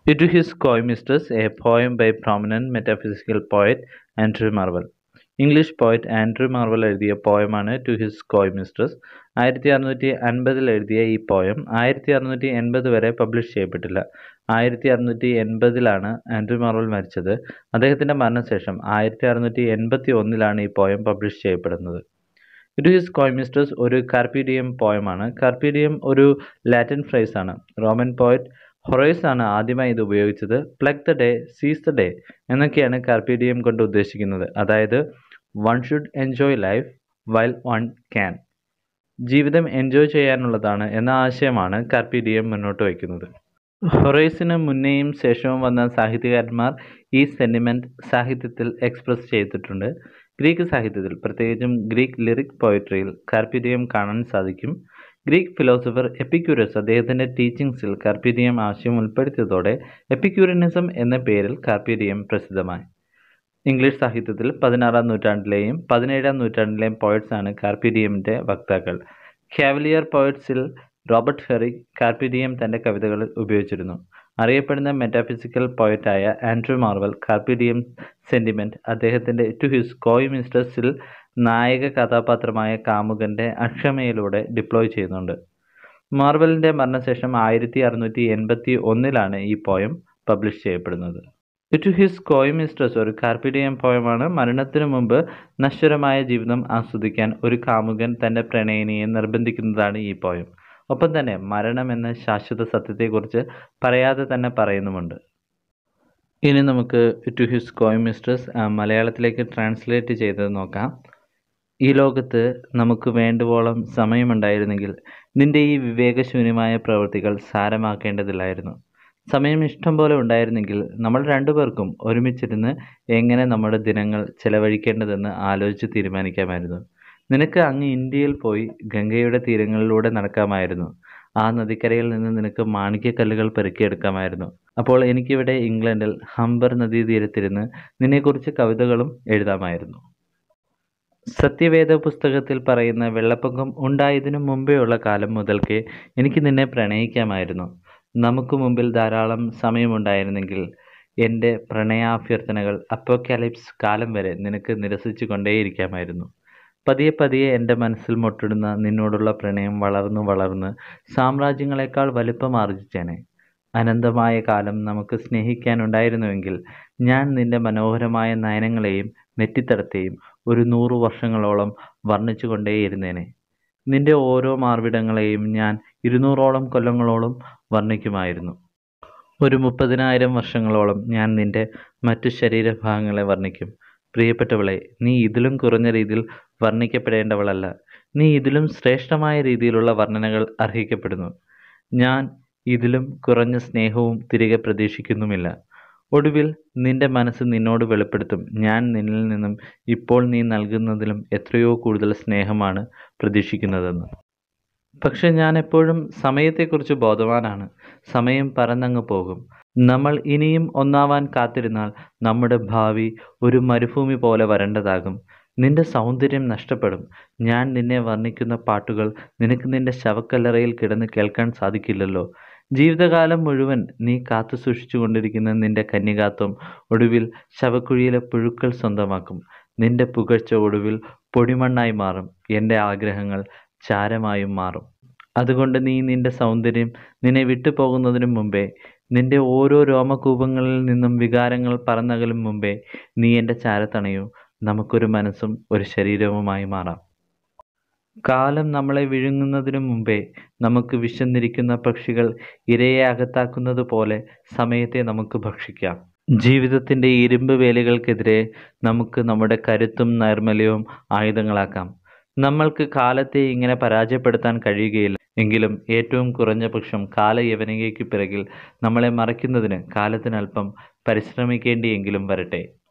To his coy mistress, a poem by prominent metaphysical poet Andrew Marvell. English poet Andrew Marvell എഴുതിയ പോയമാണ് to his coy mistress ആയിരത്തി അറുന്നൂറ്റി അൻപതിൽ എഴുതിയ ഈ പോയം ആയിരത്തി അറുന്നൂറ്റി എൺപത് വരെ പബ്ലിഷ് ചെയ്യപ്പെട്ടില്ല ആയിരത്തി അറുന്നൂറ്റി എൺപതിലാണ് ആൻഡ്രൂ മാർവൽ മരിച്ചത് അദ്ദേഹത്തിൻ്റെ മരണശേഷം ആയിരത്തി അറുന്നൂറ്റി എൺപത്തി ഒന്നിലാണ് ഈ പോയം പബ്ലിഷ് ചെയ്യപ്പെടുന്നത് ടു ഹിസ് കോയ് മിസ്ട്രസ് ഒരു കാർപ്പീഡിയം പോയമാണ് കാർപ്പീഡിയം ഒരു ലാറ്റിൻ ഫ്രേസ് ആണ് റോമൻ പോയറ്റ് ഹൊറേസ് ആണ് ആദ്യമായി ഇത് ഉപയോഗിച്ചത് pluck the day seize the day എന്നൊക്കെയാണ് കാർപ്പീഡിയം കൊണ്ട് ഉദ്ദേശിക്കുന്നത് അതായത് one should enjoy life while one can ജീവിതം എൻജോയ് ചെയ്യാനുള്ളതാണ് എന്ന ആശയമാണ് കാർപ്പീഡിയം മുന്നോട്ട് വയ്ക്കുന്നത് ഹൊറേസിന് മുന്നേയും ശേഷവും വന്ന സാഹിത്യകാരന്മാർ ഈ സെൻറ്റിമെൻറ്റ് സാഹിത്യത്തിൽ എക്സ്പ്രസ് ചെയ്തിട്ടുണ്ട് ഗ്രീക്ക് സാഹിത്യത്തിൽ പ്രത്യേകിച്ചും ഗ്രീക്ക് ലിറിക് പോയട്രിയിൽ കാർപ്പീഡിയം കാണാൻ സാധിക്കും ഗ്രീക്ക് ഫിലോസഫർ എപ്പിക്യൂരസ് അദ്ദേഹത്തിൻ്റെ ടീച്ചിങ്സിൽ കാർപ്പീഡിയം ആശയം ഉൾപ്പെടുത്തിയതോടെ എപ്പിക്യൂറിനിസം എന്ന പേരിൽ കാർപ്പീഡിയം പ്രസിദ്ധമായി ഇംഗ്ലീഷ് സാഹിത്യത്തിൽ പതിനാറാം നൂറ്റാണ്ടിലെയും പതിനേഴാം നൂറ്റാണ്ടിലെയും പോയറ്റ്സാണ് കാർപ്പീഡിയമിൻ്റെ വക്താക്കൾ കാവലിയർ പോയറ്റ്സിൽ റോബർട്ട് ഫെറി കാർപ്പീഡിയം തൻ്റെ കവിതകളിൽ ഉപയോഗിച്ചിരുന്നു അറിയപ്പെടുന്ന മെറ്റാഫിസിക്കൽ പോയറ്റായ ആൻഡ്രൂ മാർവൽ കാർപ്പീഡിയം സെൻറ്റിമെൻറ്റ് അദ്ദേഹത്തിൻ്റെ ടു ഹിസ് കോയ് മിസ്റ്റേഴ്സിൽ നായക കഥാപാത്രമായ കാമുകൻ്റെ അക്ഷമയിലൂടെ ഡിപ്ലോയ് ചെയ്യുന്നുണ്ട് മാർവലിൻ്റെ മരണശേഷം ആയിരത്തി അറുന്നൂറ്റി എൺപത്തി ഒന്നിലാണ് ഈ പോയം പബ്ലിഷ് ചെയ്യപ്പെടുന്നത് ടു ഹിസ് കോയ് മിസ്ട്രസ് ഒരു കാർപ്പിഡിയം പോയമാണ് മരണത്തിനു മുമ്പ് നശ്വരമായ ജീവിതം ആസ്വദിക്കാൻ ഒരു കാമുകൻ തൻ്റെ പ്രണയിനിയെ നിർബന്ധിക്കുന്നതാണ് ഈ പോയം ഒപ്പം തന്നെ മരണം എന്ന ശാശ്വത സത്യത്തെക്കുറിച്ച് പറയാതെ തന്നെ പറയുന്നുമുണ്ട് ഇനി നമുക്ക് ടു ഹിസ് കോയ് മിസ്ട്രസ് മലയാളത്തിലേക്ക് ട്രാൻസ്ലേറ്റ് ചെയ്തത് നോക്കാം ഈ ലോകത്ത് നമുക്ക് വേണ്ടുവോളം സമയമുണ്ടായിരുന്നെങ്കിൽ നിന്റെ ഈ വിവേകശൂന്യമായ പ്രവൃത്തികൾ സാരമാക്കേണ്ടതില്ലായിരുന്നു സമയം ഇഷ്ടം പോലെ ഉണ്ടായിരുന്നെങ്കിൽ നമ്മൾ രണ്ടുപേർക്കും ഒരുമിച്ചിരുന്ന് എങ്ങനെ നമ്മുടെ ദിനങ്ങൾ ചെലവഴിക്കേണ്ടതെന്ന് ആലോചിച്ച് തീരുമാനിക്കാമായിരുന്നു നിനക്ക് അങ്ങ് ഇന്ത്യയിൽ പോയി ഗംഗയുടെ തീരങ്ങളിലൂടെ നടക്കാമായിരുന്നു ആ നദിക്കരയിൽ നിന്ന് നിനക്ക് മാണിക്യക്കല്ലുകൾ പെറുക്കിയെടുക്കാമായിരുന്നു അപ്പോൾ എനിക്കിവിടെ ഇംഗ്ലണ്ടിൽ ഹംബർ നദീതീരത്തിരുന്ന് നിന്നെക്കുറിച്ച് കവിതകളും എഴുതാമായിരുന്നു സത്യവേദ പുസ്തകത്തിൽ പറയുന്ന വെള്ളപ്പൊക്കം ഉണ്ടായതിനു മുമ്പേയുള്ള കാലം മുതൽക്കേ എനിക്ക് നിന്നെ പ്രണയിക്കാമായിരുന്നു നമുക്ക് മുമ്പിൽ ധാരാളം സമയമുണ്ടായിരുന്നെങ്കിൽ എൻ്റെ പ്രണയാഭ്യർത്ഥനകൾ അപ്പോക്കാലിപ്സ് കാലം വരെ നിനക്ക് നിരസിച്ചു കൊണ്ടേയിരിക്കാമായിരുന്നു പതിയെ പതിയെ എൻ്റെ മനസ്സിൽ മുട്ടിടുന്ന നിന്നോടുള്ള പ്രണയം വളർന്നു വളർന്ന് സാമ്രാജ്യങ്ങളെക്കാൾ വലിപ്പം ആർജിച്ചേനെ അനന്തമായ കാലം നമുക്ക് സ്നേഹിക്കാനുണ്ടായിരുന്നുവെങ്കിൽ ഞാൻ നിന്റെ മനോഹരമായ നയനങ്ങളെയും നെറ്റിത്തടത്തെയും ഒരു നൂറു വർഷങ്ങളോളം വർണ്ണിച്ചു കൊണ്ടേയിരുന്നേനെ നിന്റെ ഓരോ മാർവിടങ്ങളെയും ഞാൻ ഇരുന്നൂറോളം കൊല്ലങ്ങളോളം വർണ്ണിക്കുമായിരുന്നു ഒരു മുപ്പതിനായിരം വർഷങ്ങളോളം ഞാൻ നിന്റെ മറ്റു ശരീരഭാഗങ്ങളെ വർണ്ണിക്കും പ്രിയപ്പെട്ടവളെ നീ ഇതിലും കുറഞ്ഞ രീതിയിൽ വർണ്ണിക്കപ്പെടേണ്ടവളല്ല നീ ഇതിലും ശ്രേഷ്ഠമായ രീതിയിലുള്ള വർണ്ണനകൾ അർഹിക്കപ്പെടുന്നു ഞാൻ ഇതിലും കുറഞ്ഞ സ്നേഹവും തിരികെ പ്രതീക്ഷിക്കുന്നുമില്ല ഒടുവിൽ നിന്റെ മനസ്സ് നിന്നോട് വെളിപ്പെടുത്തും ഞാൻ നിന്നിൽ നിന്നും ഇപ്പോൾ നീ നൽകുന്നതിലും എത്രയോ കൂടുതൽ സ്നേഹമാണ് പ്രതീക്ഷിക്കുന്നതെന്ന് പക്ഷെ ഞാൻ എപ്പോഴും സമയത്തെക്കുറിച്ച് ബോധവാനാണ് സമയം പറന്നങ്ങ് പോകും നമ്മൾ ഇനിയും ഒന്നാവാൻ കാത്തിരുന്നാൽ നമ്മുടെ ഭാവി ഒരു മരുഭൂമി പോലെ വരേണ്ടതാകും നിന്റെ സൗന്ദര്യം നഷ്ടപ്പെടും ഞാൻ നിന്നെ വർണ്ണിക്കുന്ന പാട്ടുകൾ നിനക്ക് നിന്റെ ശവക്കല്ലറയിൽ കിടന്ന് കേൾക്കാൻ സാധിക്കില്ലല്ലോ ജീവിതകാലം മുഴുവൻ നീ കാത്തു സൂക്ഷിച്ചു കൊണ്ടിരിക്കുന്ന നിന്റെ കന്യകാത്വം ഒടുവിൽ ശവക്കുഴിയിലെ പുഴുക്കൾ സ്വന്തമാക്കും നിന്റെ പുകഴ്ച ഒടുവിൽ പൊടിമണ്ണായി മാറും എൻ്റെ ആഗ്രഹങ്ങൾ ചാരമായും മാറും അതുകൊണ്ട് നീ നിന്റെ സൗന്ദര്യം നിന്നെ വിട്ടുപോകുന്നതിനു മുമ്പേ നിന്റെ ഓരോ രോമകൂപങ്ങളിൽ നിന്നും വികാരങ്ങൾ പറന്നകലും മുമ്പേ നീ എൻ്റെ ചാരത്തണയൂ നമുക്കൊരു മനസ്സും ഒരു ശരീരവുമായി മാറാം കാലം നമ്മളെ വിഴുങ്ങുന്നതിനു മുമ്പേ നമുക്ക് വിശന്നിരിക്കുന്ന പക്ഷികൾ ഇരയെ അകത്താക്കുന്നത് പോലെ സമയത്തെ നമുക്ക് ഭക്ഷിക്കാം ജീവിതത്തിൻ്റെ ഇരുമ്പ് വേലികൾക്കെതിരെ നമുക്ക് നമ്മുടെ കരുത്തും നൈർമല്യവും ആയുധങ്ങളാക്കാം നമ്മൾക്ക് കാലത്തെ ഇങ്ങനെ പരാജയപ്പെടുത്താൻ കഴിയുകയില്ല എങ്കിലും ഏറ്റവും കുറഞ്ഞ പക്ഷം കാലയവനികയ്ക്ക് പിറകിൽ നമ്മളെ മറയ്ക്കുന്നതിന് കാലത്തിനല്പം പരിശ്രമിക്കേണ്ടിയെങ്കിലും വരട്ടെ